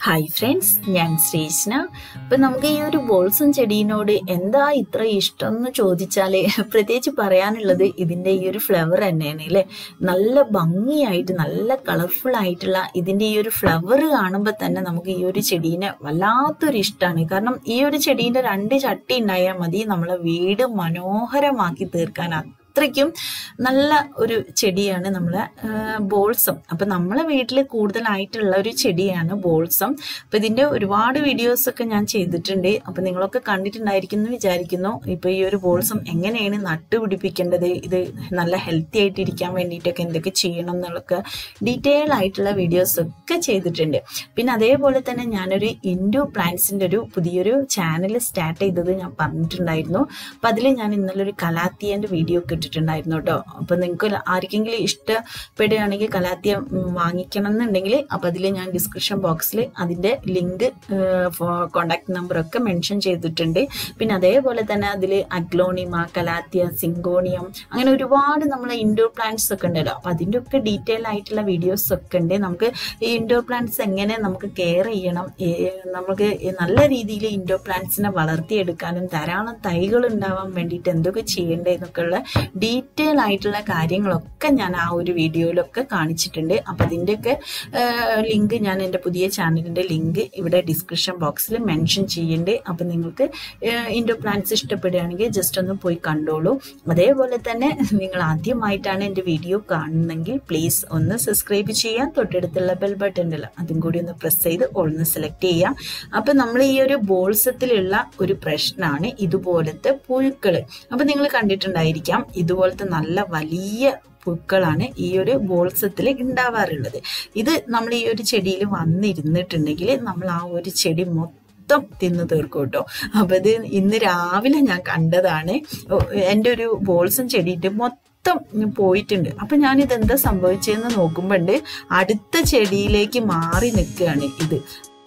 hi friends ഞാൻ ശ്രീഷ്ണ ഇപ്പൊ നമുക്ക് ഈ ഒരു ബോൾസും ചെടീനോട് എന്താ ഇത്ര ഇഷ്ടം എന്ന് ചോദിച്ചാല് പ്രത്യേകിച്ച് പറയാനുള്ളത് ഇതിന്റെ ഈ ഒരു ഫ്ലവർ തന്നെയാണ് അല്ലേ നല്ല ഭംഗിയായിട്ട് നല്ല കളർഫുൾ ആയിട്ടുള്ള ഇതിന്റെ ഈ ഒരു ഫ്ലവർ കാണുമ്പോൾ തന്നെ നമുക്ക് ഈ ഒരു ചെടീനെ വല്ലാത്തൊരു ഇഷ്ടമാണ് കാരണം ഈ ഒരു ചെടീന്റെ രണ്ട് ചട്ടി ഉണ്ടായാൽ മതി നമ്മളെ വീട് മനോഹരമാക്കി തീർക്കാൻ അത്രയ്ക്കും നല്ല ഒരു ചെടിയാണ് നമ്മളെ ബോൾസം അപ്പൊ നമ്മളെ വീട്ടിൽ കൂടുതലായിട്ടുള്ള ഒരു ചെടിയാണ് ബോൾസം അപ്പൊ ഇതിന്റെ ഒരുപാട് വീഡിയോസ് ഒക്കെ ഞാൻ ചെയ്തിട്ടുണ്ട് അപ്പൊ നിങ്ങളൊക്കെ കണ്ടിട്ടുണ്ടായിരിക്കും എന്ന് വിചാരിക്കുന്നു ഇപ്പൊ ഈ ഒരു ബോൾസം എങ്ങനെയാണ് നട്ടുപിടിപ്പിക്കേണ്ടത് ഇത് നല്ല ഹെൽത്തി ആയിട്ട് ഇരിക്കാൻ വേണ്ടിയിട്ടൊക്കെ എന്തൊക്കെ ചെയ്യണം എന്നുള്ളൊക്കെ ഡീറ്റെയിൽ ആയിട്ടുള്ള വീഡിയോസ് ഒക്കെ ചെയ്തിട്ടുണ്ട് പിന്നെ അതേപോലെ തന്നെ ഞാനൊരു ഇൻഡോ പ്ലാന്റ്സിന്റെ ഒരു പുതിയൊരു ചാനൽ സ്റ്റാർട്ട് ചെയ്തത് ഞാൻ പറഞ്ഞിട്ടുണ്ടായിരുന്നു അപ്പൊ അതിൽ ഞാൻ ഇന്നലെ ഒരു കലാത്തിയന്റെ വീഡിയോ ഒക്കെ ഇട്ടിട്ടുണ്ടായിരുന്നു കേട്ടോ അപ്പൊ നിങ്ങൾക്ക് ആർക്കെങ്കിലും ഇഷ്ടപ്പെടുകയാണെങ്കിൽ കലാത്തിയ വാങ്ങിക്കണം എന്നുണ്ടെങ്കിൽ അപ്പൊ അതിൽ ഞാൻ ഡിസ്ക്രിപ്ഷൻ ബോക്സിൽ അതിന്റെ ലിങ്ക് കോണ്ടാക്ട് നമ്പർ ഒക്കെ മെൻഷൻ ചെയ്തിട്ടുണ്ട് പിന്നെ അതേപോലെ തന്നെ അതിൽ അഗ്ലോണിമ കലാത്തിയ സിങ്കോണിയം അങ്ങനെ ഒരുപാട് നമ്മളെ ഇൻഡോർ പ്ലാന്റ്സ് ഒക്കെ ഉണ്ടല്ലോ അപ്പൊ അതിന്റെ ഒക്കെ ഡീറ്റെയിൽ ആയിട്ടുള്ള വീഡിയോസ് ഒക്കെ ഉണ്ട് നമുക്ക് ഈ ഇൻഡോർ പ്ലാന്റ്സ് എങ്ങനെ നമുക്ക് കെയർ ചെയ്യണം നമുക്ക് നല്ല രീതിയിൽ ഇൻഡോർ പ്ലാന്റ്സിനെ വളർത്തിയെടുക്കാനും ധാരാളം തൈകൾ ഉണ്ടാവാൻ വേണ്ടിയിട്ട് എന്തൊക്കെ ചെയ്യേണ്ടതെന്നൊക്കെയുള്ള ഡീറ്റെയിൽ ആയിട്ടുള്ള കാര്യങ്ങളൊക്കെ ഞാൻ ആ ഒരു വീഡിയോയിലൊക്കെ കാണിച്ചിട്ടുണ്ട് അപ്പൊ അതിൻ്റെയൊക്കെ ലിങ്ക് ഞാൻ എൻ്റെ പുതിയ ചാനലിന്റെ ലിങ്ക് ഇവിടെ ഡിസ്ക്രിപ്ഷൻ ബോക്സിൽ മെൻഷൻ ചെയ്യുന്നുണ്ട് അപ്പൊ നിങ്ങൾക്ക് ഇൻഡോർ പ്ലാന്റ്സ് ഇഷ്ടപ്പെടുകയാണെങ്കിൽ ജസ്റ്റ് ഒന്ന് പോയി കണ്ടോളൂ അതേപോലെ തന്നെ നിങ്ങൾ ആദ്യമായിട്ടാണ് എൻ്റെ വീഡിയോ കാണുന്നെങ്കിൽ പ്ലീസ് ഒന്ന് സബ്സ്ക്രൈബ് ചെയ്യാൻ തൊട്ടടുത്തുള്ള ബെൽ ബട്ടൺ ഉണ്ടല്ലോ അതും കൂടി ഒന്ന് പ്രസ് ചെയ്ത് ഒന്ന് സെലക്ട് ചെയ്യാം അപ്പൊ നമ്മൾ ഈ ഒരു ബോൾസത്തിലുള്ള ഒരു പ്രശ്നമാണ് ഇതുപോലത്തെ പുഴുക്കൾ അപ്പൊ നിങ്ങൾ കണ്ടിട്ടുണ്ടായിരിക്കാം ഇതുപോലത്തെ നല്ല വലിയ പൂക്കളാണ് ഈ ഒരു ബോൾസത്തിൽ ഉണ്ടാവാറുള്ളത് ഇത് നമ്മൾ ഈ ഒരു ചെടിയിൽ വന്നിരുന്നിട്ടുണ്ടെങ്കിൽ നമ്മൾ ആ ഒരു ചെടി മൊത്തം മൊത്തം തിന്നു തീർക്കും കേട്ടോ അപ്പൊ ഇത് ഇന്ന് രാവിലെ ഞാൻ കണ്ടതാണ് എൻ്റെ ഒരു ബോൾസും ചെടിയിട്ട് മൊത്തം പോയിട്ടുണ്ട് അപ്പൊ ഞാൻ ഇത് എന്താ സംഭവിച്ചതെന്ന് നോക്കുമ്പോണ്ട് അടുത്ത ചെടിയിലേക്ക് മാറി നിൽക്കുകയാണ് ഇത്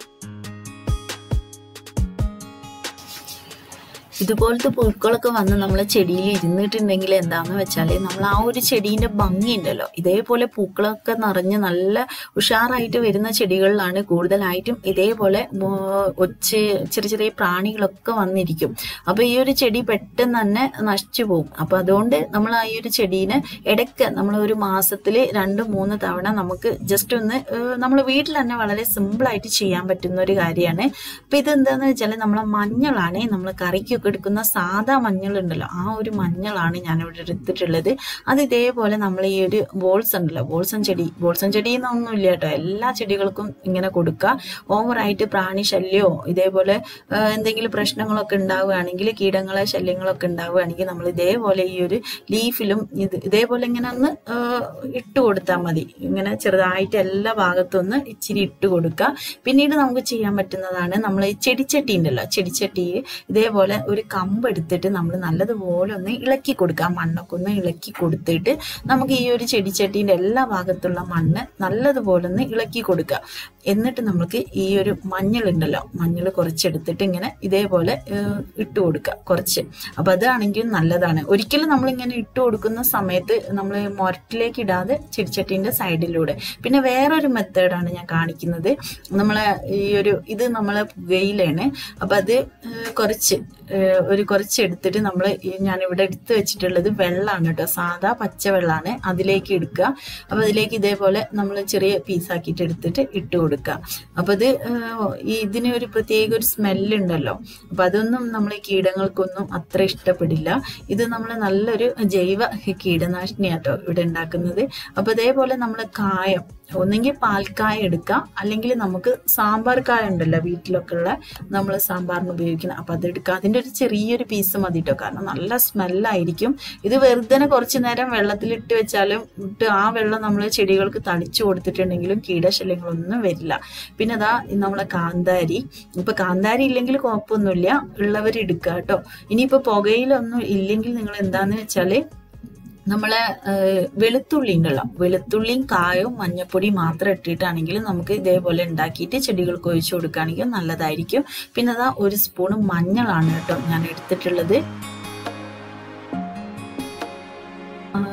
ഇതുപോലത്തെ പൂക്കളൊക്കെ വന്ന് നമ്മളെ ചെടിയിൽ ഇരുന്നിട്ടുണ്ടെങ്കിൽ എന്താന്ന് വെച്ചാൽ നമ്മൾ ആ ഒരു ചെടീന്റെ ഭംഗി ഉണ്ടല്ലോ ഇതേപോലെ പൂക്കളൊക്കെ നിറഞ്ഞ് നല്ല ഉഷാറായിട്ട് വരുന്ന ചെടികളിലാണ് കൂടുതലായിട്ടും ഇതേപോലെ ഒച്ച് ചെറിയ ചെറിയ പ്രാണികളൊക്കെ വന്നിരിക്കും അപ്പൊ ഈ ഒരു ചെടി പെട്ടെന്ന് തന്നെ നശിച്ചു പോകും അപ്പൊ അതുകൊണ്ട് നമ്മൾ ആ ഈ ഒരു ചെടീനെ ഇടയ്ക്ക് നമ്മൾ ഒരു മാസത്തിൽ രണ്ട് മൂന്ന് തവണ നമുക്ക് ജസ്റ്റ് ഒന്ന് നമ്മൾ വീട്ടിൽ തന്നെ വളരെ സിമ്പിൾ ആയിട്ട് ചെയ്യാൻ പറ്റുന്ന ഒരു കാര്യമാണ് അപ്പൊ ഇതെന്താന്ന് വെച്ചാൽ നമ്മളെ മഞ്ഞളാണ് നമ്മൾ കറിക്കൊക്കെ എടുക്കുന്ന സാധാ മഞ്ഞൾ ഉണ്ടല്ലോ ആ ഒരു മഞ്ഞളാണ് ഞാൻ ഇവിടെ എടുത്തിട്ടുള്ളത് അത് ഇതേപോലെ നമ്മൾ ഈ ഒരു ബോൾസ് ഉണ്ടല്ലോ ബോൾസൻ ചെടി ബോൾസൻ ചെടി എന്നൊന്നും ഇല്ല കേട്ടോ എല്ലാ ചെടികൾക്കും ഇങ്ങനെ കൊടുക്കുക ഓവറായിട്ട് പ്രാണി ശല്യമോ ഇതേപോലെ എന്തെങ്കിലും പ്രശ്നങ്ങളൊക്കെ ഉണ്ടാവുകയാണെങ്കിൽ കീടങ്ങളെ ശല്യങ്ങളൊക്കെ ഉണ്ടാവുകയാണെങ്കിൽ നമ്മൾ ഇതേപോലെ ഈ ഒരു ലീഫിലും ഇത് ഇതേപോലെ ഇങ്ങനെ ഒന്ന് ഇട്ട് കൊടുത്താൽ മതി ഇങ്ങനെ ചെറുതായിട്ട് എല്ലാ ഭാഗത്തും ഒന്ന് ഇച്ചിരി ഇട്ട് കൊടുക്കുക പിന്നീട് നമുക്ക് ചെയ്യാൻ പറ്റുന്നതാണ് നമ്മൾ ഈ ചെടിച്ചട്ടി ഉണ്ടല്ലോ ചെടിച്ചട്ടി ഇതേപോലെ ഒരു കമ്പ് എടുത്തിട്ട് നമ്മൾ നല്ലതുപോലെ ഒന്ന് ഇളക്കി കൊടുക്കുക മണ്ണൊക്കെ ഒന്ന് ഇളക്കി കൊടുത്തിട്ട് നമുക്ക് ഈ ഒരു ചെടിച്ചട്ടീൻ്റെ എല്ലാ ഭാഗത്തുള്ള മണ്ണ് നല്ലതുപോലെ ഒന്ന് ഇളക്കി കൊടുക്കുക എന്നിട്ട് നമുക്ക് ഈ ഒരു മഞ്ഞൾ ഉണ്ടല്ലോ മഞ്ഞൾ കുറച്ചെടുത്തിട്ട് ഇങ്ങനെ ഇതേപോലെ ഇട്ട് കൊടുക്കുക കുറച്ച് അപ്പൊ അതാണെങ്കിൽ നല്ലതാണ് ഒരിക്കലും നമ്മൾ ഇങ്ങനെ ഇട്ട് കൊടുക്കുന്ന സമയത്ത് നമ്മൾ മുരട്ടിലേക്ക് ഇടാതെ ചെടിച്ചട്ടീൻ്റെ സൈഡിലൂടെ പിന്നെ വേറൊരു മെത്തേഡാണ് ഞാൻ കാണിക്കുന്നത് നമ്മളെ ഈ ഒരു ഇത് നമ്മളെ പുകയിലാണ് അപ്പൊ അത് കുറച്ച് ഒരു കുറച്ച് എടുത്തിട്ട് നമ്മൾ ഞാനിവിടെ എടുത്തു വെച്ചിട്ടുള്ളത് വെള്ളമാണ് കേട്ടോ സാധാ പച്ചവെള്ളമാണ് അതിലേക്ക് എടുക്കുക അപ്പൊ അതിലേക്ക് ഇതേപോലെ നമ്മൾ ചെറിയ പീസാക്കിയിട്ട് എടുത്തിട്ട് ഇട്ട് കൊടുക്കുക അപ്പൊ ഇത് ഇതിന് ഒരു പ്രത്യേക ഒരു സ്മെല്ലുണ്ടല്ലോ അപ്പൊ അതൊന്നും നമ്മൾ കീടങ്ങൾക്കൊന്നും അത്ര ഇഷ്ടപ്പെടില്ല ഇത് നമ്മൾ നല്ലൊരു ജൈവ കീടനാശിനിയാട്ടോ ഇവിടെ ഉണ്ടാക്കുന്നത് അപ്പൊ അതേപോലെ നമ്മൾ കായം ഒന്നെങ്കിൽ പാൽക്കായ എടുക്കാം അല്ലെങ്കിൽ നമുക്ക് സാമ്പാർ കായ ഉണ്ടല്ലോ വീട്ടിലൊക്കെ ഉള്ള നമ്മൾ സാമ്പാറിന് ഉപയോഗിക്കുന്ന അപ്പൊ അതെടുക്കുക അതിൻ്റെ ഒരു ചെറിയൊരു പീസ് മതി കേട്ടോ കാരണം നല്ല സ്മെല്ലായിരിക്കും ഇത് വെറുതെ കുറച്ചു നേരം വെള്ളത്തിലിട്ട് വെച്ചാലും ഇട്ട് ആ വെള്ളം നമ്മൾ ചെടികൾക്ക് തളിച്ചു കൊടുത്തിട്ടുണ്ടെങ്കിലും കീടശല്യങ്ങളൊന്നും വരില്ല പിന്നെ അതാ നമ്മളെ കാന്താരി ഇപ്പൊ കാന്താരി ഇല്ലെങ്കിൽ കുഴപ്പമൊന്നുമില്ല ഉള്ളവർ എടുക്കുക കേട്ടോ ഇനിയിപ്പോ പുകയിലൊന്നും ഇല്ലെങ്കിൽ നിങ്ങൾ എന്താന്ന് വെച്ചാല് നമ്മളെ വെളുത്തുള്ളി ഉണ്ടല്ലോ വെളുത്തുള്ളിയും കായവും മഞ്ഞപ്പൊടി മാത്രം ഇട്ടിട്ടാണെങ്കിൽ നമുക്ക് ഇതേപോലെ ഉണ്ടാക്കിയിട്ട് ചെടികൾക്ക് ഒഴിച്ചു കൊടുക്കുകയാണെങ്കിൽ നല്ലതായിരിക്കും പിന്നെ അതാ ഒരു സ്പൂണ് മഞ്ഞളാണ് കേട്ടോ ഞാൻ എടുത്തിട്ടുള്ളത്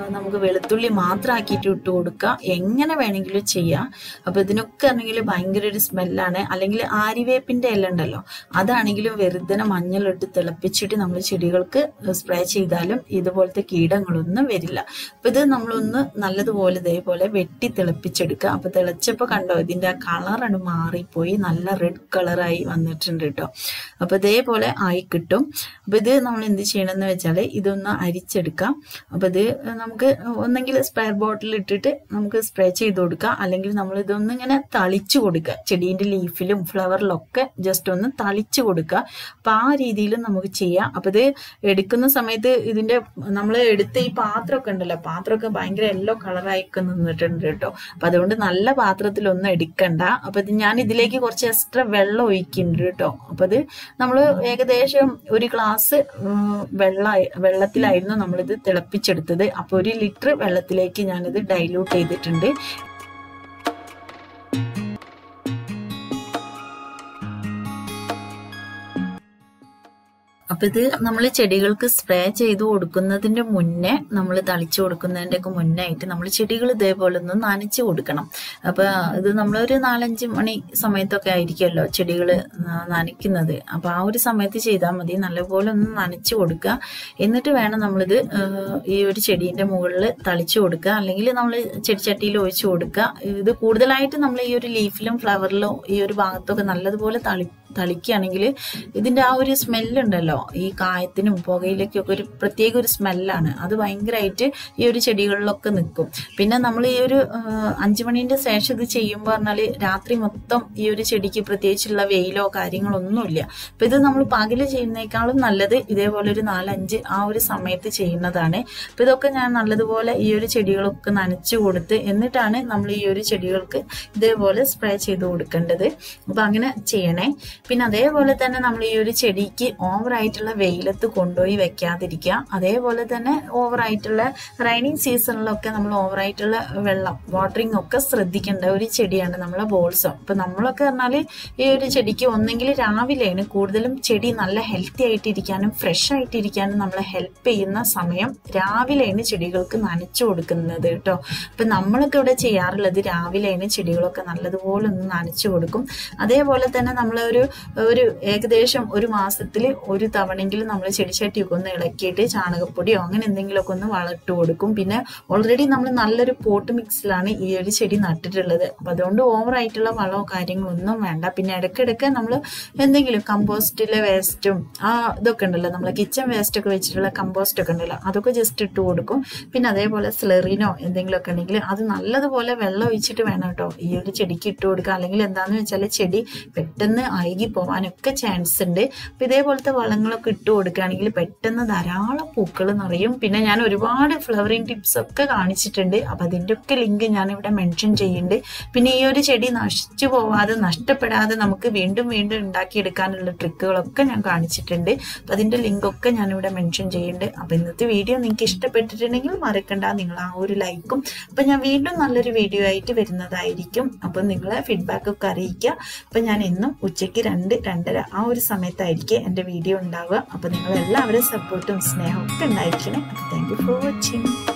നമുക്ക് വെളുത്തുള്ളി മാത്രമാക്കിയിട്ട് ഇട്ട് കൊടുക്കുക എങ്ങനെ വേണമെങ്കിലും ചെയ്യാം അപ്പൊ ഇതിനൊക്കെ ആണെങ്കിൽ ഭയങ്കര ഒരു സ്മെല്ലാണ് അല്ലെങ്കിൽ ആര്യവേപ്പിന്റെ ഇല ഉണ്ടല്ലോ അതാണെങ്കിലും വെറുതെ മഞ്ഞളിട്ട് തിളപ്പിച്ചിട്ട് നമ്മൾ ചെടികൾക്ക് സ്പ്രേ ചെയ്താലും ഇതുപോലത്തെ കീടങ്ങളൊന്നും വരില്ല അപ്പൊ ഇത് നമ്മളൊന്ന് നല്ലതുപോലെ ഇതേപോലെ വെട്ടി തിളപ്പിച്ചെടുക്കുക അപ്പൊ തിളച്ചപ്പോ കണ്ടോ ഇതിന്റെ ആ കളറാണ് മാറിപ്പോയി നല്ല റെഡ് കളറായി വന്നിട്ടുണ്ട് കേട്ടോ അപ്പൊ ഇതേപോലെ ആയി കിട്ടും അപ്പൊ ഇത് നമ്മൾ എന്ത് ചെയ്യണമെന്ന് വെച്ചാൽ ഇതൊന്ന് അരിച്ചെടുക്കാം അപ്പൊ ഇത് നമുക്ക് ഒന്നെങ്കിൽ സ്പ്രേ ബോട്ടിൽ ഇട്ടിട്ട് നമുക്ക് സ്പ്രേ ചെയ്ത് കൊടുക്കാം അല്ലെങ്കിൽ നമ്മൾ ഇതൊന്ന് ഇങ്ങനെ തളിച്ചു കൊടുക്കുക ചെടീന്റെ ലീഫിലും ഫ്ലവറിലൊക്കെ ജസ്റ്റ് ഒന്ന് തളിച്ചു കൊടുക്കുക അപ്പൊ ആ രീതിയിലും നമുക്ക് ചെയ്യാം അപ്പൊ ഇത് എടുക്കുന്ന സമയത്ത് ഇതിന്റെ നമ്മൾ എടുത്ത ഈ പാത്രമൊക്കെ ഉണ്ടല്ലോ പാത്രമൊക്കെ ഭയങ്കര യെല്ലോ കളറായിക്കെ നിന്നിട്ടുണ്ട് കേട്ടോ അപ്പൊ അതുകൊണ്ട് നല്ല പാത്രത്തിലൊന്നും എടുക്കണ്ട അപ്പൊ ഇത് ഞാൻ ഇതിലേക്ക് കുറച്ച് എക്സ്ട്രാ വെള്ളം ഒഴിക്കുന്നുണ്ട് കേട്ടോ അപ്പൊ അത് നമ്മൾ ഏകദേശം ഒരു ഗ്ലാസ് വെള്ള വെള്ളത്തിലായിരുന്നു നമ്മളിത് തിളപ്പിച്ചെടുത്തത് അപ്പൊ ഒരു ലിറ്റർ വെള്ളത്തിലേക്ക് ഞാനിത് ഡൈല്യൂട്ട് ചെയ്തിട്ടുണ്ട് അപ്പൊ ഇത് നമ്മൾ ചെടികൾക്ക് സ്പ്രേ ചെയ്ത് കൊടുക്കുന്നതിന്റെ മുന്നേ നമ്മൾ തളിച്ചു കൊടുക്കുന്നതിന്റെ ഒക്കെ മുന്നേ ആയിട്ട് നമ്മൾ ചെടികൾ ഇതേപോലെ ഒന്ന് നനച്ചു കൊടുക്കണം അപ്പൊ ഇത് നമ്മളൊരു നാലഞ്ച് മണി സമയത്തൊക്കെ ആയിരിക്കുമല്ലോ ചെടികൾ നനയ്ക്കുന്നത് അപ്പൊ ആ ഒരു സമയത്ത് ചെയ്താൽ മതി നല്ലപോലെ ഒന്ന് നനച്ചു കൊടുക്കുക എന്നിട്ട് വേണം നമ്മളിത് ഈ ഒരു ചെടീന്റെ മുകളിൽ തളിച്ചു കൊടുക്കുക അല്ലെങ്കിൽ നമ്മൾ ചെടിച്ചട്ടിയിൽ ഒഴിച്ചു കൊടുക്കുക ഇത് കൂടുതലായിട്ട് നമ്മൾ ഈ ഒരു ലീഫിലും ഫ്ലവറിലും ഈ ഒരു ഭാഗത്തൊക്കെ നല്ലതുപോലെ തളി തളിക്കുകയാണെങ്കിൽ ഇതിന്റെ ആ ഒരു സ്മെല്ലുണ്ടല്ലോ ഈ കായത്തിനും പുകയിലേക്കും ഒക്കെ ഒരു പ്രത്യേക ഒരു സ്മെല്ലാണ് അത് ഭയങ്കരമായിട്ട് ഈ ഒരു ചെടികളിലൊക്കെ നിൽക്കും പിന്നെ നമ്മൾ ഈ ഒരു അഞ്ചു മണീന്റെ ശേഷം ഇത് ചെയ്യുമ്പോൾ പറഞ്ഞാല് രാത്രി മൊത്തം ഈ ഒരു ചെടിക്ക് പ്രത്യേകിച്ചുള്ള വെയിലോ കാര്യങ്ങളോ ഒന്നുമില്ല അപ്പൊ ഇത് നമ്മൾ പകല് ചെയ്യുന്നേക്കാളും നല്ലത് ഇതേപോലെ ഒരു നാലഞ്ച് ആ ഒരു സമയത്ത് ചെയ്യുന്നതാണ് അപ്പൊ ഇതൊക്കെ ഞാൻ നല്ലതുപോലെ ഈ ഒരു ചെടികളൊക്കെ നനച്ചു കൊടുത്ത് എന്നിട്ടാണ് നമ്മൾ ഈ ഒരു ചെടികൾക്ക് ഇതേപോലെ സ്പ്രേ ചെയ്ത് കൊടുക്കേണ്ടത് അപ്പൊ അങ്ങനെ ചെയ്യണേ പിന്നെ അതേപോലെ തന്നെ നമ്മൾ ഈ ഒരു ചെടിക്ക് ഓവറായിട്ടുള്ള വെയിലത്ത് കൊണ്ടുപോയി വെക്കാതിരിക്കുക അതേപോലെ തന്നെ ഓവറായിട്ടുള്ള റൈനിങ് സീസണിലൊക്കെ നമ്മൾ ഓവറായിട്ടുള്ള വെള്ളം വാട്ടറിങ് ഒക്കെ ശ്രദ്ധിക്കേണ്ട ഒരു ചെടിയാണ് നമ്മളെ ബോൾസം അപ്പൊ നമ്മളൊക്കെ പറഞ്ഞാൽ ഈ ഒരു ചെടിക്ക് ഒന്നെങ്കിൽ രാവിലെയാണ് കൂടുതലും ചെടി നല്ല ഹെൽത്തി ആയിട്ടിരിക്കാനും ഫ്രഷ് ആയിട്ടിരിക്കാനും നമ്മളെ ഹെൽപ്പ് ചെയ്യുന്ന സമയം രാവിലെയാണ് ചെടികൾക്ക് നനച്ചു കൊടുക്കുന്നത് കേട്ടോ അപ്പൊ നമ്മളൊക്കെ ഇവിടെ ചെയ്യാറുള്ളത് രാവിലെയാണ് ചെടികളൊക്കെ നല്ലതുപോലെ ഒന്ന് നനച്ചു കൊടുക്കും അതേപോലെ തന്നെ നമ്മളൊരു ഒരു ഏകദേശം ഒരു മാസത്തിൽ ഒരു തവണയെങ്കിലും നമ്മൾ ചെടിച്ചട്ടിയൊക്കെ ഒന്ന് ഇളക്കിയിട്ട് ചാണകപ്പൊടിയോ അങ്ങനെ എന്തെങ്കിലുമൊക്കെ ഒന്ന് വളർട്ട് കൊടുക്കും പിന്നെ ഓൾറെഡി നമ്മൾ നല്ലൊരു പോട്ട് മിക്സിലാണ് ഈ ഒരു ചെടി നട്ടിട്ടുള്ളത് അപ്പൊ അതുകൊണ്ട് ഓവർ ആയിട്ടുള്ള വളമോ കാര്യങ്ങളോ ഒന്നും വേണ്ട പിന്നെ ഇടയ്ക്കിടയ്ക്ക് നമ്മൾ എന്തെങ്കിലും കമ്പോസ്റ്റിലെ വേസ്റ്റും ആ ഇതൊക്കെ ഉണ്ടല്ലോ നമ്മളെ കിച്ചൺ വേസ്റ്റ് ഒക്കെ വെച്ചിട്ടുള്ള കമ്പോസ്റ്റ് ഒക്കെ ഉണ്ടല്ലോ അതൊക്കെ ജസ്റ്റ് ഇട്ട് കൊടുക്കും പിന്നെ അതേപോലെ സ്ലെറിനോ എന്തെങ്കിലുമൊക്കെ ഉണ്ടെങ്കിൽ അത് നല്ലതുപോലെ വെള്ളം ഒഴിച്ചിട്ട് വേണം കേട്ടോ ഈ ഒരു ചെടിക്ക് ഇട്ട് കൊടുക്കുക അല്ലെങ്കിൽ എന്താണെന്ന് വെച്ചാൽ ചെടി പെട്ടെന്ന് അഴുകി പോകാനൊക്കെ ചാൻസ് ഉണ്ട് അപ്പൊ ഇതേപോലത്തെ വളങ്ങളൊക്കെ ഇട്ട് കൊടുക്കുകയാണെങ്കിൽ പെട്ടെന്ന് ധാരാളം പൂക്കൾ നിറയും പിന്നെ ഞാൻ ഒരുപാട് ഫ്ലവറിങ് ടിപ്സ് ഒക്കെ കാണിച്ചിട്ടുണ്ട് അപ്പൊ അതിന്റെ ഒക്കെ ലിങ്ക് ഞാൻ ഇവിടെ മെൻഷൻ ചെയ്യുന്നുണ്ട് പിന്നെ ഈ ഒരു ചെടി നശിച്ചു പോവാതെ നഷ്ടപ്പെടാതെ നമുക്ക് വീണ്ടും വീണ്ടും ഉണ്ടാക്കിയെടുക്കാനുള്ള ട്രിക്കുകളൊക്കെ ഞാൻ കാണിച്ചിട്ടുണ്ട് അപ്പൊ അതിന്റെ ലിങ്ക് ഒക്കെ ഞാൻ ഇവിടെ മെൻഷൻ ചെയ്യുന്നുണ്ട് അപ്പൊ ഇന്നത്തെ വീഡിയോ നിങ്ങൾക്ക് ഇഷ്ടപ്പെട്ടിട്ടുണ്ടെങ്കിൽ മറക്കണ്ട നിങ്ങൾ ആ ഒരു ലൈക്കും അപ്പൊ ഞാൻ വീണ്ടും നല്ലൊരു വീഡിയോ ആയിട്ട് വരുന്നതായിരിക്കും അപ്പൊ നിങ്ങളെ ഫീഡ്ബാക്ക് ഒക്കെ അറിയിക്കുക അപ്പൊ ഞാൻ എന്നും ഉച്ചയ്ക്ക് രണ്ട് രണ്ടര ആ ഒരു സമയത്തായിരിക്കും എൻ്റെ വീഡിയോ ഉണ്ടാവുക അപ്പോൾ നിങ്ങൾ എല്ലാവരും സപ്പോർട്ടും സ്നേഹവും ഒക്കെ ഉണ്ടായിരിക്കണേ അപ്പോൾ താങ്ക് യു ഫോർ വാച്ചിങ്